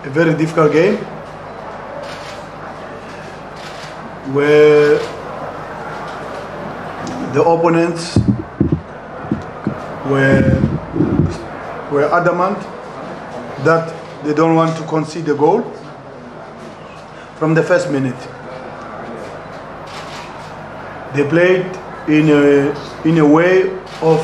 a very difficult game where the opponents were were adamant that they don't want to concede a goal from the first minute. They played in a in a way of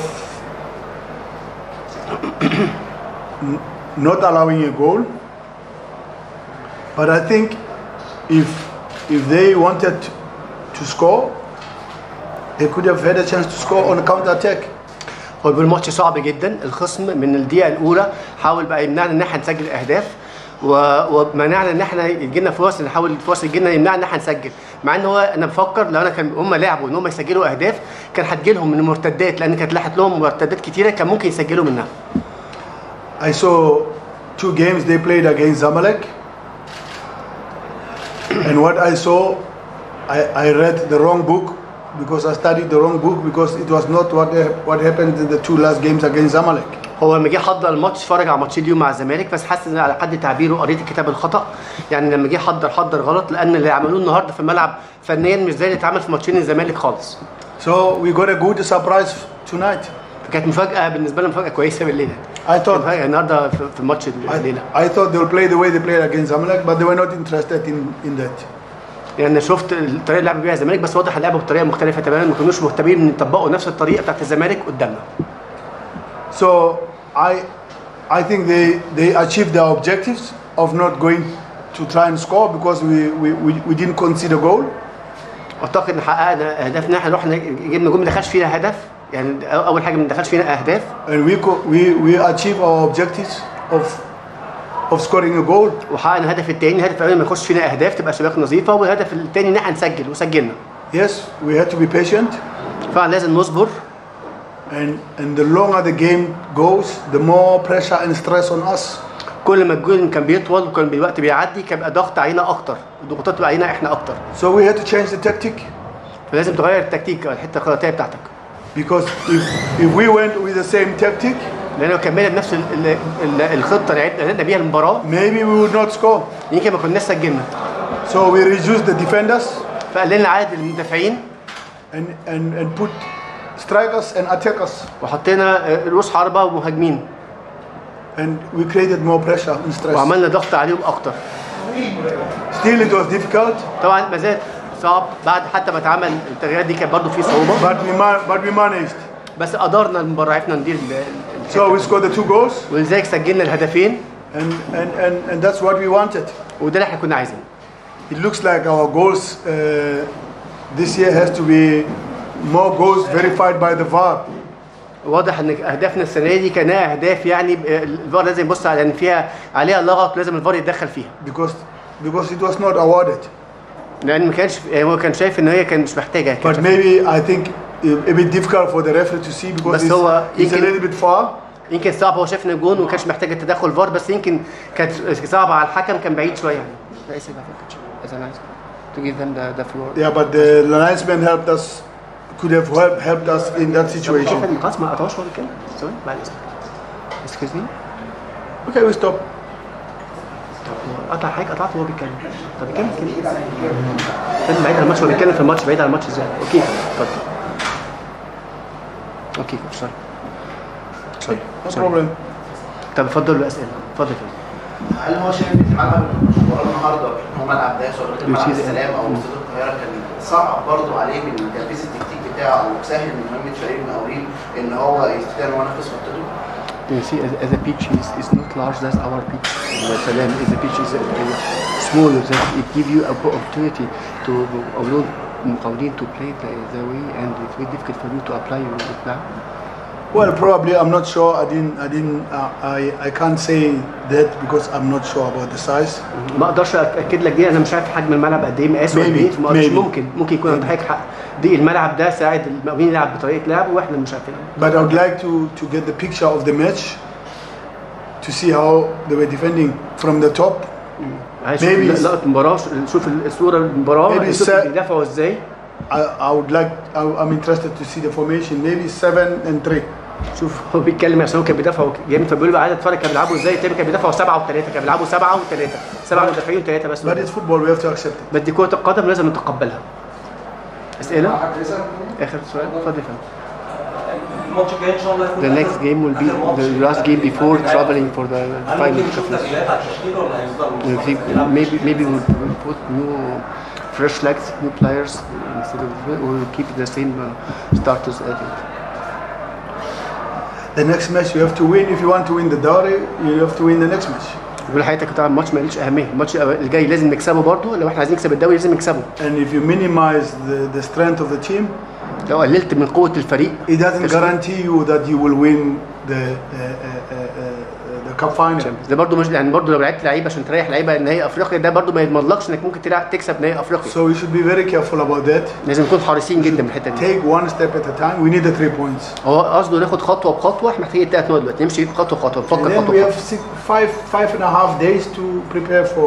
n- not allowing a goal. But I think if if they wanted to score, they could have had a chance to score on a counter attack. هو بيقول ماتش صعب جدا الخصم من الدقيقه الاولى حاول بقى يمنعنا ان احنا نسجل اهداف و- ومنعنا ان احنا يجي لنا فرص نحاول الفرص تجي لنا يمنعنا ان احنا نسجل مع ان هو انا بفكر لو انا كان هم لعبوا ان هم يسجلوا اهداف كان هتجي لهم من المرتدات لان كانت لاحت لهم مرتدات كتيره كان ممكن يسجلوا منها I saw two games they played against Zamalek. And what I saw, I, I read the wrong book because I studied the wrong book because it was not what, what happened in the two last games against Zamalek. هو لما جه حضر الماتش اتفرج على ماتشين اليوم مع الزمالك بس حاسس ان على قد تعبيره قريت الكتاب الخطا يعني لما جه حضر حضر غلط لان اللي عملوه النهارده في الملعب فنيا مش زي اللي اتعمل في ماتشين الزمالك خالص So we got a good surprise tonight. فكانت مفاجاه بالنسبه لنا مفاجاه كويسه بالليله I thought مفاجاه النهارده في في ماتش الليله I, I thought they would play the way they played against Zamalek, but they were not interested in, in that. يعني أنا شفت الطريقه اللي لعبوا بيها الزمالك بس واضح لعبوا بطريقه مختلفه تماما ما كانوش مهتمين ان يطبقوا نفس الطريقه بتاعت الزمالك قدامنا So I, I think they, they achieved their objectives of not going to try and score because we, we, we, we didn't concede a goal. اعتقد ان حققنا اهدافنا احنا رحنا جبنا جول ما دخلش فينا هدف يعني اول حاجه ما دخلش فينا اهداف And we, co- we, we achieved our objectives of, of scoring a goal. وحققنا الهدف الثاني الهدف الاولاني ما يخش فينا اهداف تبقى شباك نظيفه والهدف الثاني ان احنا نسجل وسجلنا Yes, we had to be patient. فعلا لازم نصبر And, and the longer the game goes, the more pressure and stress on us. كل ما الجول كان بيطول وكان الوقت بيعدي كان بيبقى ضغط علينا اكتر الضغوطات تبقى علينا احنا اكتر So we had to change the tactic فلازم تغير التكتيك أو الحته الخططيه بتاعتك because if, if we went with the same tactic, لان لو كملنا بنفس ال- ال- ال- الخطه اللي عدنا لعبنا بيها المباراه maybe we would not score. يمكن ما كناش سجلنا So we reduced the defenders فقللنا عدد المدافعين and, and, and put strikers and attackers. وحطينا آه، رؤوس حربه ومهاجمين And we created more pressure and stress. وعملنا ضغط عليهم اكتر Still it was difficult, طبعا ما زال صعب بعد حتى ما اتعمل التغييرات دي كان برضه في صعوبه but we, ma- but we managed. بس قدرنا المباراه عرفنا ندير ال- ال- So we scored the two goals ولذلك سجلنا الهدفين and, and, and, and that's what we wanted. وده اللي احنا كنا عايزينه It looks like our goals uh, this year has to be more goals verified by the VAR. واضح ان اهدافنا السنه دي كانها اهداف يعني ب- الفار لازم يبص على ان فيها عليها لغط لازم الفار يتدخل فيها because because it was not awarded. لان ما كانش يعني هو كان شايف ان هي كان مش محتاجه But كان maybe I think a a bit difficult for the referee to see because بس it's, هو it's a يمكن- little bit far. يمكن صعب هو شايف ان الجون وما كانش محتاج التدخل فار بس يمكن كانت صعبه على الحكم كان بعيد شويه يعني as a nice to give them the, the floor Yeah, but the linesman helped us, could have helped, helped us in that situation. خلاص ما قطعوش هو بيتكلم ثواني بعد اذنك excuse me Okay, we stop. طب قطع حضرتك قطعت وهو بيتكلم طب بيتكلم كده فيلم بعيد عن الماتش هو بيتكلم في الماتش بعيد عن الماتش ازاي اوكي اتفضل اوكي سوري سوري No problem. طب اتفضل الاسئله اتفضل يا فندم. هل هو شايف ان ملعب المباراه النهارده هو ملعب داس ولا كان ملعب يشيل- السلام او استاد القاهره كان صعب برضه عليه من تنفيذ التكتيك بتاعه او سهل من مهمه فريق المقاولين ان هو يستطيع ان هو ينفذ خطته؟ You see, as, as a pitch is, is not large, that's our pitch. The Salam is a pitch is a, is small, that it give you a opportunity to أولاد المقاولين to play the, the way and it's very difficult for you to apply your plan. Well, probably I'm not sure. I didn't. I didn't. Uh, I I can't say that because I'm not sure about the size. ما اقدرش اكد لك دي انا مش عارف حجم الملعب قد ايه مقاسه قد Maybe, ايه ما أقدرش- maybe. ممكن ممكن يكون عند حضرتك حق دي الملعب ده ساعد المقاولين يلعب بطريقه لعب واحنا مش عارفين But I would like to to get the picture of the match to see how they were defending from the top. عايز Maybe- اشوف لقطه المباراه شوف الصوره المباراه Maybe شوف set- بيدافعوا ازاي I, I would like. I, I'm interested to see the formation. Maybe seven and three. شوف هو بيتكلم عشان هو كان بيدافع جامد فبيقول له عايز اتفرج كانوا بيلعبوا ازاي تقريبا كانوا بيدافعوا سبعه وثلاثه كانوا بيلعبوا سبعه وثلاثه سبعه مدافعين وثلاثه بس But it's football, we have to accept it. بس دي كره القدم لازم نتقبلها اسئله حد يسأل؟ اخر سؤال اتفضل يا فندم الماتش الجاي ان شاء الله يكون The next game will be the last game before traveling for the هل final ممكن نشوف تغييرات على التشكيل ولا هيفضل You think maybe maybe we'll, we'll put new fresh legs, new players instead of we'll keep the same uh, starters at it. The next match you have to win. If you want to win the dowry, you have to win the next match. بيقول حضرتك طبعا الماتش ماليش اهميه الماتش الجاي لازم نكسبه برضه لو احنا عايزين نكسب الدوري لازم نكسبه And if you minimize the, the strength of the team, لو قللت من قوه الفريق it doesn't guarantee you that you will win the uh, uh, uh, uh, the cup final. ده برضه مش يعني برضه لو لعبت لعيبه عشان تريح لعيبه نهائي افريقيا ده برضه ما يضمنلكش انك ممكن تلعب تكسب نهائي افريقيا So we should be very careful about that. لازم نكون حريصين جدا من الحته دي Take one step at a time. We need the three points. هو قصده ناخد خطوه بخطوه احنا محتاجين ثلاث نقط دلوقتي نمشي خطوه بخطوه And نفكر then خطوه we بخطوه have six, five, five and a half days to prepare for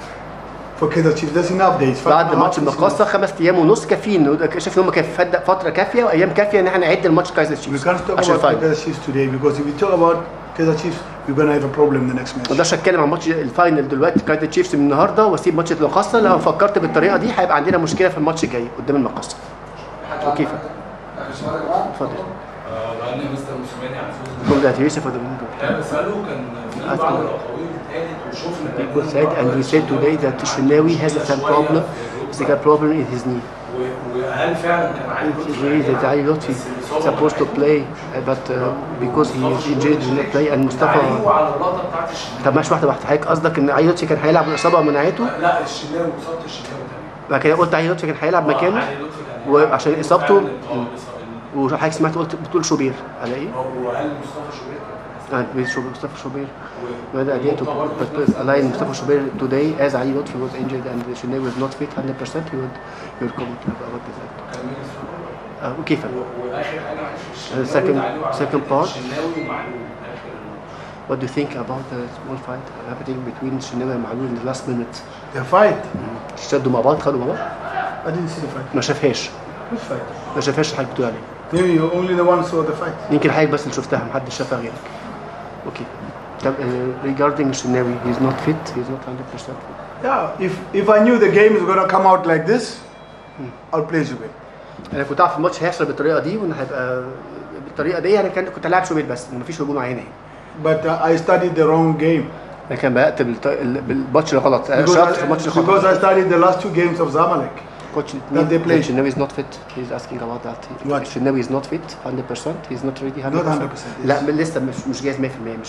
for Kaizer Chiefs. That's enough days. Five بعد and a ماتش half is enough. المقاصه خمس ايام ونص كافيين شايف ان هم كان فد- فتره كافيه وايام كافيه ان احنا نعد الماتش كايزر We تشيفز can't talk عشان about الفاينل Kaizer Chiefs today because if we talk about Kaizer Chiefs, we're gonna have a problem in the next ما match. اقدرش اتكلم عن ماتش الفاينل دلوقتي كايزر تشيفز من النهارده واسيب ماتش المقاصه لو فكرت بالطريقه دي هيبقى عندنا مشكله في الماتش الجاي قدام المقاصه وكيف اخر سؤال يا جماعه اتفضل بقى لي مستر موسيماني عن فوز كل ده يوسف ولا مين دول؟ كان بسأله كان في بعض الاقاويل اتقالت وشفنا People said and we said today that Shinawi has a problem he's got a problem in his knee و- وهل فعلا كان علي It's لطفي really that Ali Lotfi supposed to play uh, but uh, because he is injured he did not play and تعليقه مصطفى على اللقطه بتاعت الشناوي طب ماشي واحده واحده حضرتك قصدك ان علي لطفي كان هيلعب والاصابه منعته لا الشناوي اصابه الشناوي تقريبا بعد كده قلت علي لطفي كان هيلعب آه، مكانه علي لطفي كان وعشان هيلعب. إصابته- فعلاً، آه، الإصابة- وحضرتك سمعت قلت بتقول شوبير على ايه؟ هو قال مصطفى شوبير كان آه، بيت شوبير مصطفى شوبير و- ماذا أديته ونقطة برضه but في نفس align مصطفى شوبير today as Ali Lotfi was injured and Shinawi was not fit 100% he would he would come about this كان مين اسمه؟ uh, وكيف و- واخر حاجه معلش Uh, الشناوي second- تعليقه على second part. الشناوي ومعلول اخر What do you think about the small fight happening between Shinawi and Malul in the last minute? The fight. شدوا مع بعض خدوا مع بعض I didn't see the fight. ما شافهاش Which fight? ما شافهاش اللي حضرتك بتقول عليه Maybe you only the one saw the fight. يمكن حضرتك بس اللي شفتها محدش شافها غيرك اوكي طب uh, regarding Shinawi he's not fit he's not 100% fit Yeah. If if I knew the game is gonna come out like this, I'll play Zubin. انا كنت عارف الماتش هيحصل بالطريقه دي وان هيبقى بالطريقه دي انا كان كنت لاعب شوبير بس مفيش هجوم عيني But uh, I studied the wrong game انا كان بدات بالط- ال- بالماتش الغلط because شرفت في I, الماتش because الغلط I studied the last two games of Zamalek. كوتش that they play. Shinawi is not fit he's asking about that What? Shinawi is not fit 100% he's not ready 100% Not 100%, لا yes. من- لسه مش مش جاهز 100% مش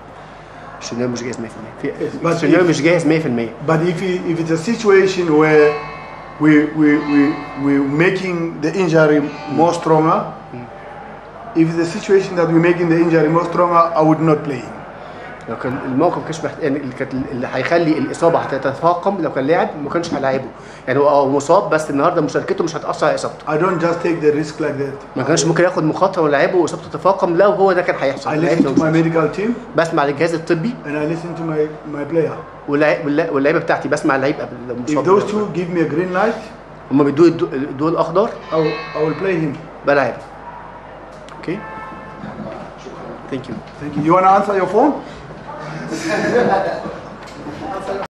شناوي مش جاهز 100% في But شناوي if- مش جاهز 100% But if it, if it's a situation where we we we we're making the injury more stronger, if it's a situation that we're making the injury more stronger, I would not play him. لو كان الموقف كانش محت... يعني اللي كانت اللي هيخلي الاصابه هتتفاقم لو كان لاعب ما كانش هيلاعبه يعني هو اه مصاب بس النهارده مشاركته مش هتاثر على اصابته I don't just take the risk like that. ما كانش ممكن ياخد مخاطره ولاعبه واصابته تتفاقم لو هو ده كان هيحصل I لعيب listen لو to my مش- medical team بسمع للجهاز الطبي and I listen to my my player. واللعي- واللع- واللعيبه بتاعتي بسمع اللعيب قبل لو If مصاب those two give me a green light, هم بيدوا الضوء- الضوء الاخضر I will, I will play him. بلعب اوكي ثانك يو Thank you. You want to answer your phone?